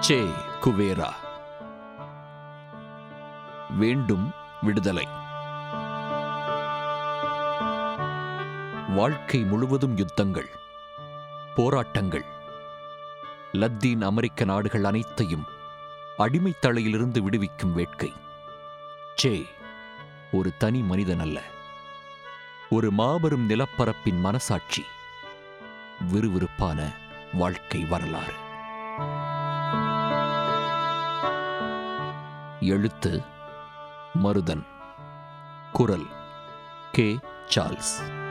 சே Guerra வேண்டும் விடுதலை வாழ்க்கை முழுவதும் யுத்தங்கள் போராட்டங்கள் லத்தீன் அமெரிக்க நாடுகள் அனைத்தையும் அடிமைத் தலையிலிருந்து விடுவிக்கும் வேட்கை சே ஒரு தனி மனிதன் அல்ல ஒரு மாபெரும் நிலப்பரப்பின் மனசாட்சி விறுவிறுப்பான வாழ்க்கை வரலாறு எழுத்து மருதன் குரல் கே சார்ல்ஸ்